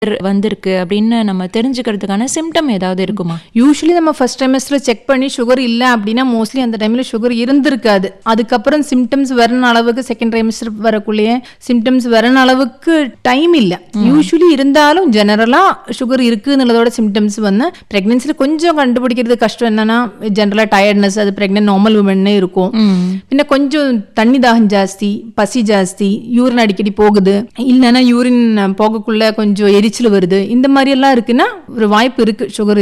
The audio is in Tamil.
வந்திருக்கு அப்படின்னு நம்ம தெரிஞ்சுக்கிறதுக்கான சிம்டம் ஏதாவது இருக்குமா யூஸ்வலி நம்ம ஃபர்ஸ்ட் ட்ரைமஸ்டர்ல செக் பண்ணி சுகர் இல்லை அப்படின்னா மோஸ்ட்லி அந்த டைம்ல சுகர் இருந்திருக்காது அதுக்கப்புறம் சிம்டம்ஸ் வரன அளவுக்கு செகண்ட் ட்ரைமஸ்டர் வரக்குள்ளேயே சிம்டம்ஸ் வரன அளவுக்கு டைம் இல்லை யூஸ்வலி இருந்தாலும் ஜெனரலா சுகர் இருக்குன்னுள்ளதோட சிம்டம்ஸ் வந்து பிரெக்னன்சில கொஞ்சம் கண்டுபிடிக்கிறது கஷ்டம் என்னன்னா ஜெனரலா டயர்ட்னஸ் அது பிரெக்னென்ட் நார்மல் உமன்னே இருக்கும் பின்ன கொஞ்சம் தண்ணி தாகம் ஜாஸ்தி பசி ஜாஸ்தி யூரின் அடிக்கடி போகுது இல்லைன்னா யூரின் போகக்குள்ள கொஞ்சம் எரிச்சல் வருது இந்த மாதிரி எல்லாம் இருக்குன்னா ஒரு வாய்ப்பு இருக்கு சுகர்